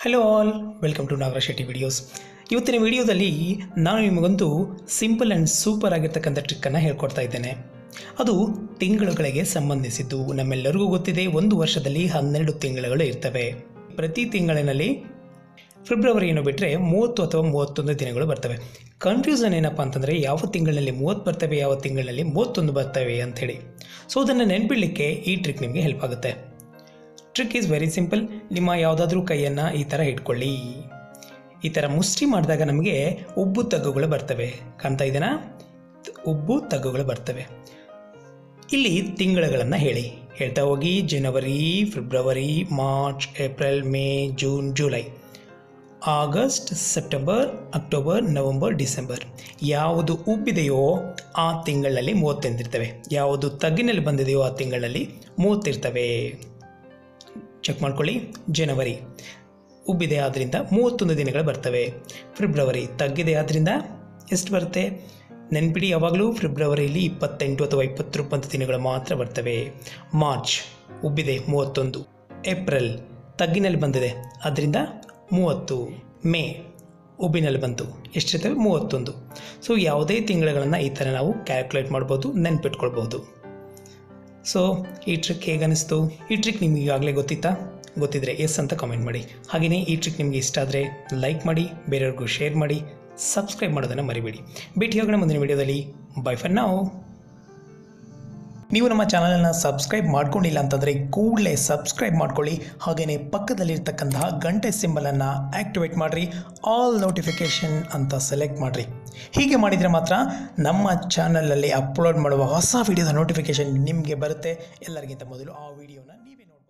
hello all welcome to Nagaraj Shetty videos ಇವತ್ತಿನ ವಿಡಿಯೋದಲ್ಲಿ ನಾನು ನಿಮಗೊಂದು ಸಿಂಪಲ್ ಆ್ಯಂಡ್ ಸೂಪರ್ ಆಗಿರ್ತಕ್ಕಂಥ ಟ್ರಿಕ್ಕನ್ನು ಹೇಳ್ಕೊಡ್ತಾ ಇದ್ದೇನೆ ಅದು ತಿಂಗಳುಗಳಿಗೆ ಸಂಬಂಧಿಸಿದ್ದು ನಮ್ಮೆಲ್ಲರಿಗೂ ಗೊತ್ತಿದೆ ಒಂದು ವರ್ಷದಲ್ಲಿ ಹನ್ನೆರಡು ತಿಂಗಳುಗಳು ಇರ್ತವೆ ಪ್ರತಿ ತಿಂಗಳಿನಲ್ಲಿ ಫೆಬ್ರವರಿಯನ್ನು ಬಿಟ್ಟರೆ ಮೂವತ್ತು ಅಥವಾ ಮೂವತ್ತೊಂದು ದಿನಗಳು ಬರ್ತವೆ ಕನ್ಫ್ಯೂಷನ್ ಏನಪ್ಪ ಅಂತಂದರೆ ಯಾವ ತಿಂಗಳಿನಲ್ಲಿ ಮೂವತ್ತು ಬರ್ತವೆ ಯಾವ ತಿಂಗಳಿನಲ್ಲಿ ಮೂವತ್ತೊಂದು ಬರ್ತವೆ ಅಂಥೇಳಿ ಸೊ ಅದನ್ನು ನೆನಪಿಡಲಿಕ್ಕೆ ಈ ಟ್ರಿಕ್ ನಿಮಗೆ ಹೆಲ್ಪ್ ಆಗುತ್ತೆ ಟ್ರಿಕ್ ಈಸ್ ವೆರಿ ಸಿಂಪಲ್ ನಿಮ್ಮ ಯಾವುದಾದ್ರೂ ಕೈಯನ್ನು ಈ ಥರ ಇಟ್ಕೊಳ್ಳಿ ಈ ಥರ ಮುಷ್ಟಿ ಮಾಡಿದಾಗ ನಮಗೆ ಉಬ್ಬು ತಗ್ಗುಗಳು ಬರ್ತವೆ ಕಾಣ್ತಾ ಇದೆನಾ ಉಬ್ಬು ತಗ್ಗುಗಳು ಬರ್ತವೆ ಇಲ್ಲಿ ತಿಂಗಳುಗಳನ್ನು ಹೇಳಿ ಹೇಳ್ತಾ ಹೋಗಿ ಜನವರಿ ಫೆಬ್ರವರಿ March April May June July ಆಗಸ್ಟ್ ಸೆಪ್ಟೆಂಬರ್ ಅಕ್ಟೋಬರ್ ನವೆಂಬರ್ ಡಿಸೆಂಬರ್ ಯಾವುದು ಉಬ್ಬಿದೆಯೋ ಆ ತಿಂಗಳಲ್ಲಿ ಮೂವತ್ತೆಂದಿರ್ತವೆ ಯಾವುದು ತಗ್ಗಿನಲ್ಲಿ ಬಂದಿದೆಯೋ ಆ ತಿಂಗಳಲ್ಲಿ ಮೂವತ್ತಿರ್ತವೆ ಚೆಕ್ ಮಾಡ್ಕೊಳ್ಳಿ ಜನವರಿ ಉಬ್ಬಿದೆ ಆದ್ದರಿಂದ ಮೂವತ್ತೊಂದು ದಿನಗಳು ಬರ್ತವೆ ಫೆಬ್ರವರಿ ತಗ್ಗಿದೆ ಆದ್ದರಿಂದ ಎಷ್ಟು ಬರುತ್ತೆ ನೆನ್ಪಿಡಿ ಯಾವಾಗಲೂ ಫೆಬ್ರವರಿಯಲ್ಲಿ ಇಪ್ಪತ್ತೆಂಟು ಅಥವಾ ಇಪ್ಪತ್ತೊಂಬತ್ತು ದಿನಗಳು ಮಾತ್ರ ಬರ್ತವೆ ಮಾರ್ಚ್ ಉಬ್ಬಿದೆ ಮೂವತ್ತೊಂದು ಏಪ್ರಿಲ್ ತಗ್ಗಿನಲ್ಲಿ ಬಂದಿದೆ ಅದರಿಂದ ಮೂವತ್ತು ಮೇ ಉಬ್ಬಿನಲ್ಲಿ ಬಂತು ಎಷ್ಟಿರ್ತವೆ ಮೂವತ್ತೊಂದು ಸೊ ಯಾವುದೇ ತಿಂಗಳುಗಳನ್ನು ಈ ಥರ ನಾವು ಕ್ಯಾಲ್ಕುಲೇಟ್ ಮಾಡ್ಬೋದು ನೆನ್ಪಿಟ್ಕೊಳ್ಬೋದು ಸೊ ಈ ಟ್ರಿಕ್ ಹೇಗೆ ಅನಿಸ್ತು ಈ ಟ್ರಿಕ್ ನಿಮ್ಗೆ ಈಗಾಗಲೇ ಗೊತ್ತಿತ್ತಾ ಗೊತ್ತಿದ್ರೆ ಎಸ್ ಅಂತ ಕಾಮೆಂಟ್ ಮಾಡಿ ಹಾಗೆಯೇ ಈ ಟ್ರಿಕ್ ನಿಮಗೆ ಇಷ್ಟ ಆದರೆ ಲೈಕ್ ಮಾಡಿ ಬೇರೆಯವ್ರಿಗೂ ಶೇರ್ ಮಾಡಿ ಸಬ್ಸ್ಕ್ರೈಬ್ ಮಾಡೋದನ್ನು ಮರಿಬೇಡಿ ಭೇಟಿ ಹೋಗೋಣ ಮುಂದಿನ ವಿಡಿಯೋದಲ್ಲಿ ಬೈ ಫರ್ ನಾವು ನೀವು ನಮ್ಮ ಚಾನಲನ್ನು ಸಬ್ಸ್ಕ್ರೈಬ್ ಮಾಡ್ಕೊಂಡಿಲ್ಲ ಅಂತಂದರೆ ಕೂಡಲೇ ಸಬ್ಸ್ಕ್ರೈಬ್ ಮಾಡ್ಕೊಳ್ಳಿ ಹಾಗೆಯೇ ಪಕ್ಕದಲ್ಲಿರ್ತಕ್ಕಂತಹ ಗಂಟೆ ಸಿಂಬಲನ್ನು ಆ್ಯಕ್ಟಿವೇಟ್ ಮಾಡಿರಿ ಆಲ್ ನೋಟಿಫಿಕೇಷನ್ ಅಂತ ಸೆಲೆಕ್ಟ್ ಮಾಡಿರಿ ಹೀಗೆ ಮಾಡಿದರೆ ಮಾತ್ರ ನಮ್ಮ ಚಾನಲಲ್ಲಿ ಅಪ್ಲೋಡ್ ಮಾಡುವ ಹೊಸ ವಿಡಿಯೋದ ನೋಟಿಫಿಕೇಷನ್ ನಿಮಗೆ ಬರುತ್ತೆ ಎಲ್ಲರಿಗಿಂತ ಮೊದಲು ಆ ವಿಡಿಯೋನ ನೀವೇ ನೋಡಿ